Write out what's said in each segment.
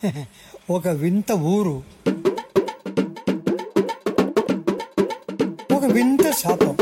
ఒక వింత ఊరు ఒక వింత శాపం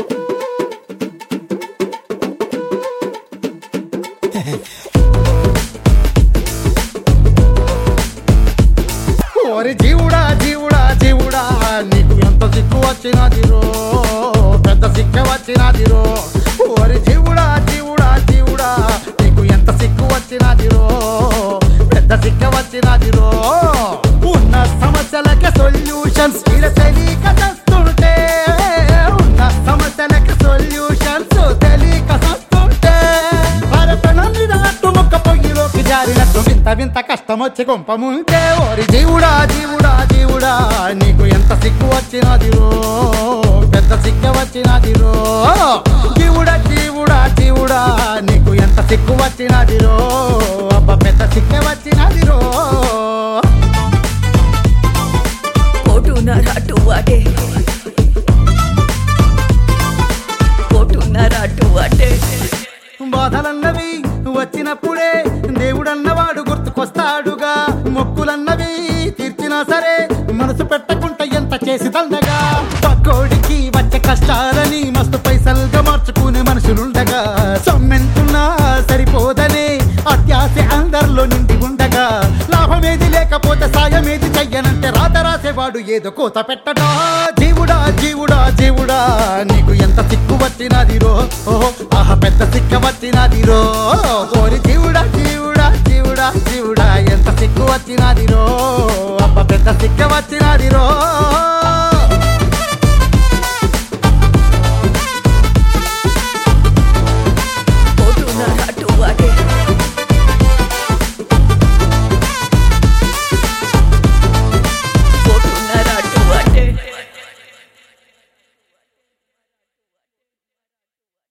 ఓరి జీవుడా జీవుడా జీవుడా నీకు ఎంత సిక్కు వచ్చినది రో పెద్ద సిక్క వచ్చినది రో ఓరి జీవుడా జీవుడా జీవుడా నీకు ఎంత సిక్కు వచ్చినది రో పెద్ద సిక్క వచ్చినది రో ఉన్న సమస్యలకి సొల్యూషన్స్ తెలియక చస్తుంటే ఉన్న సమస్యలకి సొల్యూషన్స్ తెలియక చస్తుంటే భారతనం మీద అట్టు ముక్క పొయ్యిలోకి జారినట్టు వింత వింత కష్టం వచ్చి కొంపముంటే ఓరి జీవుడా జీవుడా జీవుడా నీకు ఎంత సిక్కు వచ్చినది రో పెద్ద సిక్క వచ్చినది రో జీవుడా జీవుడా జీవుడా నీకు ఎంత సిక్కు వచ్చినది రో అబ్బ పెద్ద సిక్క వచ్చినది రో పోటున్నారా అటు అటే పోటున్నారా అటు అటే బాధలన్నవి వచ్చినప్పుడే దేవుడన్నవాడు గుర్తుకొస్తాడుగా మొక్కులన్నవి తీర్చినా సరే మనసు పెట్టకుంట ఎంత చేసి దండగా పక్కోడికి వచ్చే కష్టాలని మస్తు పైసలుగా మార్చుకునే మనుషులుండగా సమ్మెంతున్నా సరిపోదనే అత్యాశ అందరిలో నిండి ఉండగా లాభమేది లేకపోతే సాయమేది చెయ్యనంటే రాత రాసేవాడు ఏదో కోత పెట్టడా జీవుడా జీవుడా జీవుడా నీకు ఎంత సిక్కు వచ్చినది రో ఓహో ఆహా పెద్ద సిక్క వచ్చినది రో ఓరి జీవుడా జీవుడా జీవుడా జీవుడా ఎంత సిక్కు వచ్చినది రో అబ్బ పెద్ద సిక్క వచ్చినది రో